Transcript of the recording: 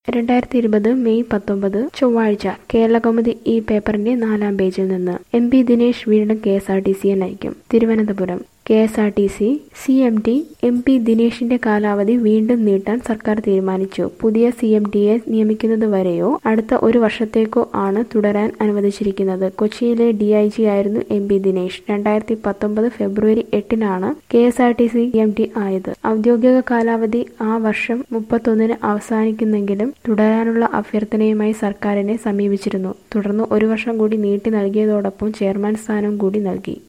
രണ്ടായിരത്തി ഇരുപത് മെയ് പത്തൊമ്പത് ചൊവ്വാഴ്ച കേരളകൗമുദി ഈ പേപ്പറിന്റെ നാലാം പേജിൽ നിന്ന് എം പി ദിനേശ് വീണ്ടും കെ എസ് ആർ ടി സിയെ നയിക്കും Thiruvananthapuram K S R T C C M T M P ദിനേശിന്റെ കാലാവധി വീണ്ടും നീട്ടാൻ സർക്കാർ തീരുമാനിച്ചു പുതിയ സി എം ടിയെ നിയമിക്കുന്നതുവരെയോ അടുത്ത ഒരു വർഷത്തേക്കോ ആണ് തുടരാൻ അനുവദിച്ചിരിക്കുന്നത് കൊച്ചിയിലെ ഡി ഐ ജി ആയിരുന്നു എം പി ദിനേശ് രണ്ടായിരത്തി പത്തൊമ്പത് ഫെബ്രുവരി എട്ടിനാണ് K S R T C M D ആയത് ഔദ്യോഗിക കാലാവധി ആ വർഷം മുപ്പത്തൊന്നിന് അവസാനിക്കുന്നെങ്കിലും തുടരാനുള്ള അഭ്യർത്ഥനയുമായി സർക്കാരിനെ സമീപിച്ചിരുന്നു തുടർന്ന് ഒരു വർഷം കൂടി നീട്ടി നൽകിയതോടൊപ്പം ചെയർമാൻ സ്ഥാനം കൂടി നൽകി